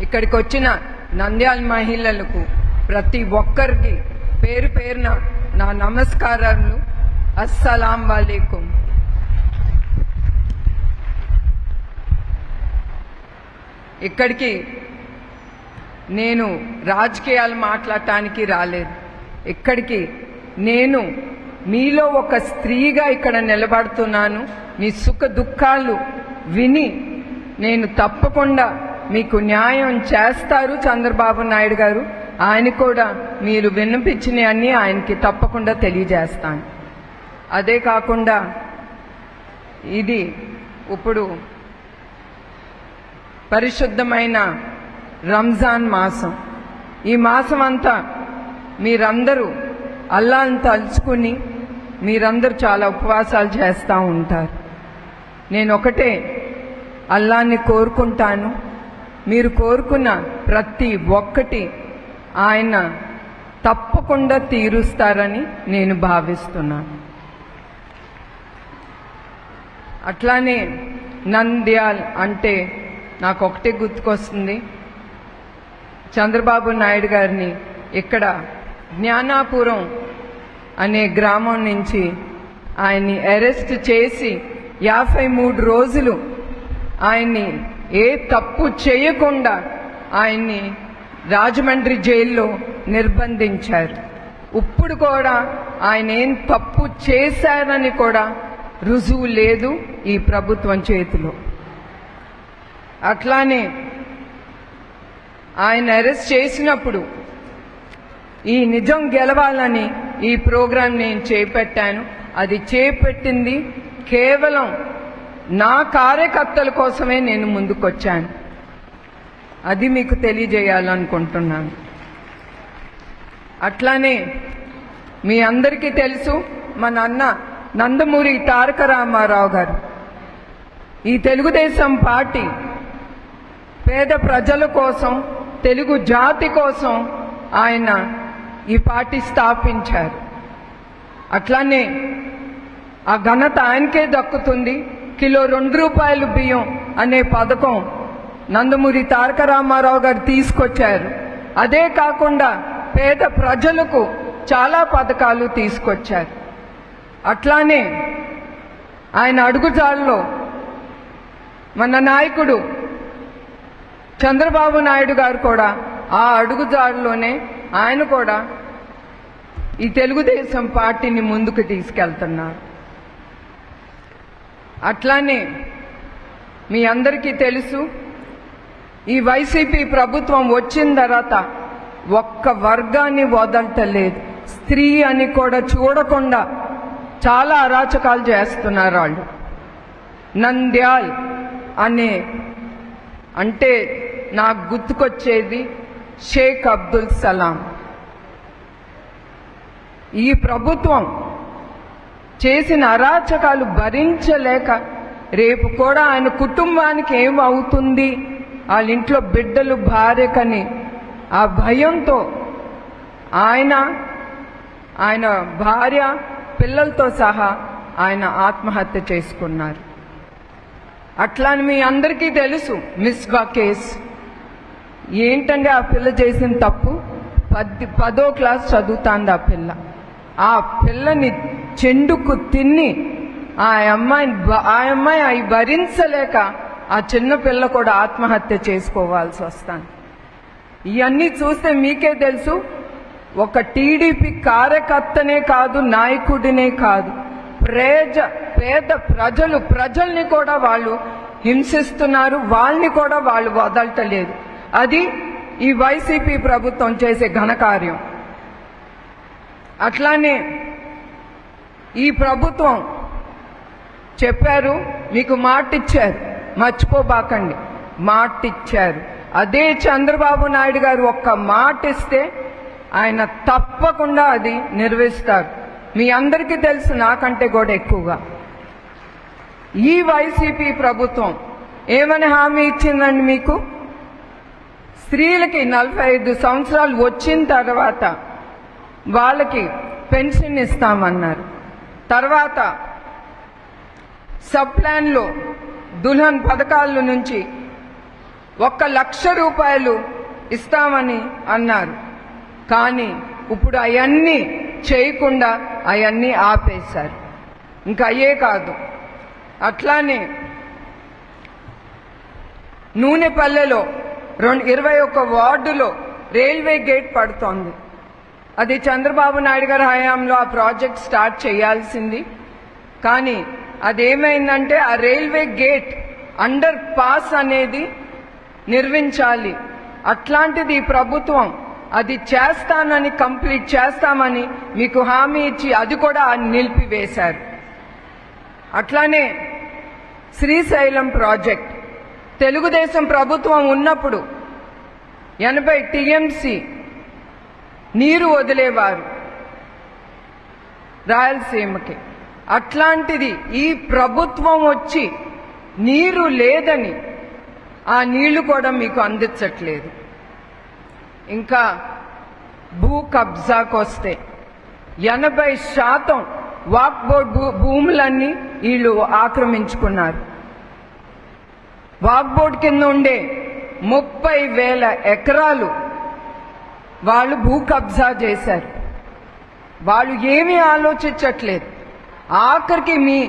ఇక్కడికి వచ్చిన నంద్యాల మహిళలకు ప్రతి ఒక్కరికి పేరు పేరున నా నమస్కారాలు అస్సలాం వాలేకుం ఇక్కడికి నేను రాజకీయాలు మాట్లాడటానికి రాలేదు ఇక్కడికి నేను మీలో ఒక స్త్రీగా ఇక్కడ నిలబడుతున్నాను మీ సుఖ దుఃఖాలు విని నేను తప్పకుండా మీకు న్యాయం చేస్తారు చంద్రబాబు నాయుడు గారు ఆయన కూడా మీరు విన్నపించినవన్నీ ఆయనకి తప్పకుండా తెలియజేస్తాను అదే కాకుండా ఇది ఇప్పుడు పరిశుద్ధమైన రంజాన్ మాసం ఈ మాసం అంతా మీరందరూ అల్లాని తలుచుకుని మీరందరూ చాలా ఉపవాసాలు చేస్తూ ఉంటారు నేను ఒకటే అల్లాన్ని కోరుకుంటాను మీరు కోరుకున్న ప్రతి ఒక్కటి ఆయన తప్పకుండా తీరుస్తారని నేను భావిస్తున్నాను అట్లానే నంద్యాల్ అంటే నాకు ఒకటే గుర్తుకొస్తుంది చంద్రబాబు నాయుడు గారిని ఇక్కడ జ్ఞానాపురం అనే గ్రామం నుంచి ఆయన్ని అరెస్ట్ చేసి యాభై మూడు రోజులు ఆయన్ని ఏ తప్పు చేయకుండా ఆయన్ని రాజమండ్రి జైల్లో నిర్బంధించారు ఇప్పుడు కూడా ఆయన ఏం తప్పు చేశారని కూడా రుజువు లేదు ఈ ప్రభుత్వం చేతిలో అట్లానే ఆయన అరెస్ట్ చేసినప్పుడు ఈ నిజం గెలవాలని ఈ ప్రోగ్రాం నేను చేపట్టాను అది చేపట్టింది కేవలం నా కార్యకర్తల కోసమే నేను ముందుకొచ్చాను అది మీకు తెలియజేయాలనుకుంటున్నాను అట్లానే మీ అందరికీ తెలుసు మన అన్న నందమూరి తారక రామారావు గారు ఈ తెలుగుదేశం పార్టీ పేద ప్రజల కోసం తెలుగు జాతి కోసం ఆయన ఈ పార్టీ స్థాపించారు అట్లానే ఆ ఘనత ఆయనకే దక్కుతుంది కిలో రెండు రూపాయలు బియ్యం అనే పథకం నందమూరి తారక రామారావు గారు తీసుకొచ్చారు అదే కాకుండా పేద ప్రజలకు చాలా పథకాలు తీసుకొచ్చారు అట్లానే ఆయన అడుగుజాల్లో మన నాయకుడు చంద్రబాబు నాయుడు గారు కూడా ఆ అడుగుజాడులోనే ఆయన కూడా ఈ తెలుగుదేశం పార్టీని ముందుకు తీసుకెళ్తున్నారు అట్లానే మీ అందరికీ తెలుసు ఈ వైసీపీ ప్రభుత్వం వచ్చిన తర్వాత ఒక్క వర్గాన్ని వదలటలేదు స్త్రీ అని కూడా చూడకుండా చాలా అరాచకాలు చేస్తున్నారు వాళ్ళు నంద్యాల్ అనే అంటే నాకు గుర్తుకొచ్చేది షేక్ అబ్దుల్ సలాం ఈ ప్రభుత్వం చేసిన అరాచకాలు భరించలేక రేపు కూడా ఆయన కుటుంబానికి ఏమవుతుంది వాళ్ళ ఇంట్లో బిడ్డలు భార్యకని ఆ భయంతో ఆయన ఆయన భార్య పిల్లలతో సహా ఆయన ఆత్మహత్య చేసుకున్నారు అట్లని మీ అందరికీ తెలుసు మిస్బా కేస్ ఏంటంటే ఆ పిల్ల చేసిన తప్పు పది పదో క్లాస్ చదువుతాంది ఆ పిల్ల ఆ పిల్లని చెండుకు తిని ఆ అమ్మాయిని బ- ఆ అమ్మాయి అవి భరించలేక ఆ చిన్న పిల్ల కూడా ఆత్మహత్య చేసుకోవాల్సి వస్తాను ఇవన్నీ చూస్తే మీకే తెలుసు ఒక టీడీపీ కార్యకర్తనే కాదు నాయకుడినే కాదు ప్రజ పేద ప్రజలు ప్రజల్ని కూడా వాళ్ళు హింసిస్తున్నారు వాళ్ళని కూడా వాళ్ళు వదలటలేదు అది ఈ వైసీపీ ప్రభుత్వం చేసే ఘనకార్యం అట్లానే ఈ ప్రభుత్వం చెప్పారు మీకు మాట ఇచ్చారు మర్చిపోబాకండి మాట ఇచ్చారు అదే చంద్రబాబు నాయుడు గారు ఒక్క మాట ఇస్తే ఆయన తప్పకుండా అది నిర్వహిస్తారు మీ అందరికీ తెలుసు నాకంటే కూడా ఎక్కువగా ఈ వైసీపీ ప్రభుత్వం ఏమని హామీ ఇచ్చిందండి మీకు స్త్రీలకి నలభై ఐదు సంవత్సరాలు వచ్చిన తర్వాత వాళ్ళకి పెన్షన్ ఇస్తామన్నారు తర్వాత సబ్ ప్లాన్లో దుల్హన్ పథకాల నుంచి ఒక్క లక్ష రూపాయలు ఇస్తామని అన్నారు కానీ ఇప్పుడు అవన్నీ చేయకుండా అవన్నీ ఆపేశారు ఇంకా అయ్యే కాదు అట్లానే నూనెపల్లెలో రెండు ఇరవై ఒక్క వార్డులో రైల్వే గేట్ పడుతోంది అది చంద్రబాబు నాయుడు గారి హయాంలో ఆ ప్రాజెక్ట్ స్టార్ట్ చేయాల్సింది కానీ అదేమైందంటే ఆ రైల్వే గేట్ అండర్ పాస్ అనేది నిర్మించాలి అట్లాంటిది ఈ ప్రభుత్వం అది చేస్తానని కంప్లీట్ చేస్తామని మీకు హామీ ఇచ్చి అది కూడా నిలిపివేశారు అట్లానే శ్రీశైలం ప్రాజెక్ట్ తెలుగుదేశం ప్రభుత్వం ఉన్నప్పుడు ఎనభై టీఎంసీ నీరు వదిలేవారు రాయలసీమకి అట్లాంటిది ఈ ప్రభుత్వం వచ్చి నీరు లేదని ఆ నీళ్లు కూడా మీకు అందించట్లేదు ఇంకా భూ కబ్జాకు వస్తే ఎనభై శాతం వాక్ బోర్డ్ భూ భూములన్నీ వీళ్ళు ఆక్రమించుకున్నారు వాక్ బోర్డ్ కింద ఉండే ముప్పై వేల ఎకరాలు వాళ్ళు భూ కబ్జా చేశారు వాళ్ళు ఏమీ ఆలోచించట్లేదు ఆఖరికి మీ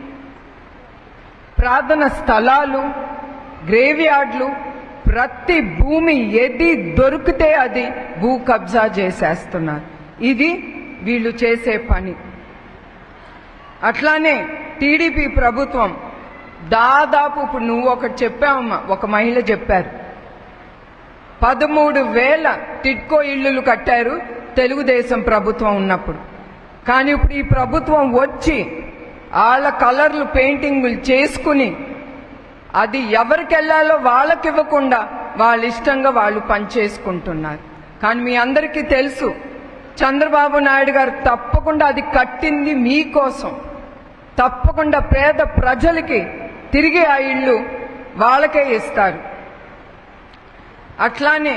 ప్రార్థన స్థలాలు గ్రేవ్ యార్డ్లు ప్రతి భూమి ఏది దొరికితే అది భూ కబ్జా చేసేస్తున్నారు ఇది వీళ్ళు చేసే పని అట్లానే టీడీపీ ప్రభుత్వం దాదాపు ఇప్పుడు నువ్వు ఒకటి చెప్పావమ్మా ఒక మహిళ చెప్పారు పదమూడు వేల టిడ్కో ఇళ్లు కట్టారు తెలుగుదేశం ప్రభుత్వం ఉన్నప్పుడు కానీ ఇప్పుడు ఈ ప్రభుత్వం వచ్చి వాళ్ళ కలర్లు పెయింటింగ్లు చేసుకుని అది ఎవరికి వెళ్ళాలో వాళ్ళకి ఇవ్వకుండా వాళ్ళ ఇష్టంగా వాళ్ళు పనిచేసుకుంటున్నారు కానీ మీ అందరికీ తెలుసు చంద్రబాబు నాయుడు గారు తప్పకుండా అది కట్టింది మీకోసం తప్పకుండా పేద ప్రజలకి తిరిగి ఆ ఇళ్ళు వాళ్ళకే ఇస్తారు అట్లానే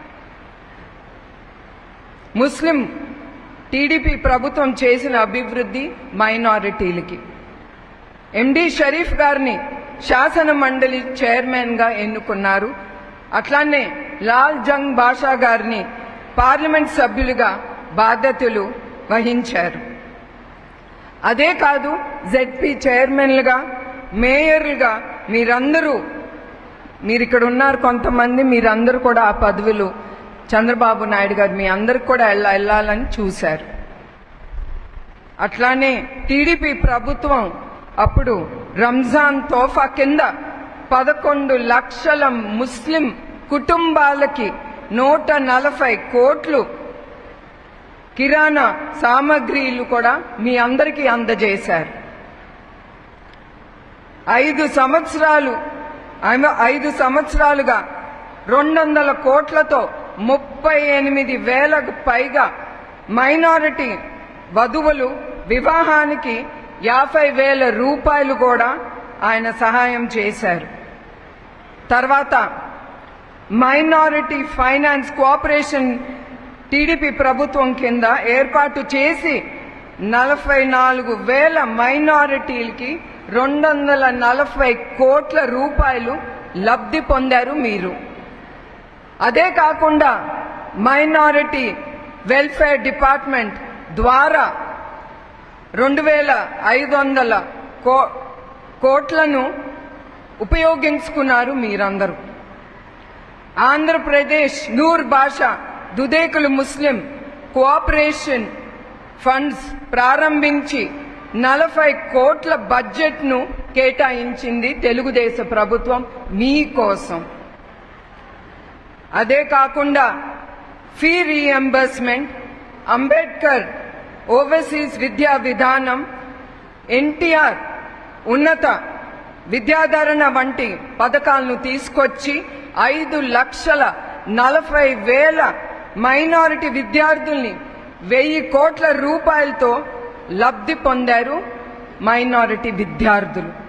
ముస్లిం టీడీపీ ప్రభుత్వం చేసిన అభివృద్ధి మైనారిటీలకి ఎండి షరీఫ్ గారిని శాసన మండలి చైర్మన్ గా ఎన్నుకున్నారు అట్లానే లాల్ జంగ్ బాషా గారిని పార్లమెంట్ సభ్యులుగా బాధ్యతలు వహించారు అదే కాదు జెడ్పీ చైర్మన్లుగా మేయర్లుగా మీరందరూ మీరు ఇక్కడ ఉన్నారు కొంతమంది మీరందరూ కూడా ఆ పదవులు చంద్రబాబు నాయుడు గారు మీ అందరికి కూడా వెళ్ళ వెళ్ళాలని చూశారు అట్లానే టీడీపీ ప్రభుత్వం అప్పుడు రంజాన్ తోఫా కింద పదకొండు లక్షల ముస్లిం కుటుంబాలకి నూట నలభై కోట్లు కిరాణా సామగ్రిలు కూడా మీ అందరికీ అందజేశారు ఐదు సంవత్సరాలు ఐమ- ఐదు సంవత్సరాలుగా రెండు వందల కోట్లతో ముప్పై ఎనిమిది వేలకు పైగా మైనారిటీ వధువులు వివాహానికి యాభై వేల రూపాయలు కూడా ఆయన సహాయం చేశారు తర్వాత మైనారిటీ ఫైనాన్స్ కోఆపరేషన్ టీడీపీ ప్రభుత్వం కింద ఏర్పాటు చేసి నలభై నాలుగు వేల మైనారిటీలకి రెండు వందల నలభై కోట్ల రూపాయలు లబ్ధి పొందారు మీరు అదే కాకుండా మైనారిటీ వెల్ఫేర్ డిపార్ట్మెంట్ ద్వారా రెండు వేల ఐదు వందల కో కోట్లను ఉపయోగించుకున్నారు మీరందరూ ఆంధ్రప్రదేశ్ నూర్ భాష దుదేకులు ముస్లిం కోఆపరేషన్ ఫండ్స్ ప్రారంభించి నలభై కోట్ల బడ్జెట్ను కేటాయించింది తెలుగుదేశ ప్రభుత్వం మీకోసం అదే కాకుండా ఫీ రీఎంబర్స్మెంట్ అంబేద్కర్ ఓవర్సీస్ విద్యా విధానం ఎన్టీఆర్ ఉన్నత విద్యాధరణ వంటి పథకాలను తీసుకొచ్చి ఐదు లక్షల నలభై వేల మైనారిటీ విద్యార్థుల్ని వెయ్యి కోట్ల రూపాయలతో లబ్ధి పొందారు మైనారిటీ విద్యార్థులు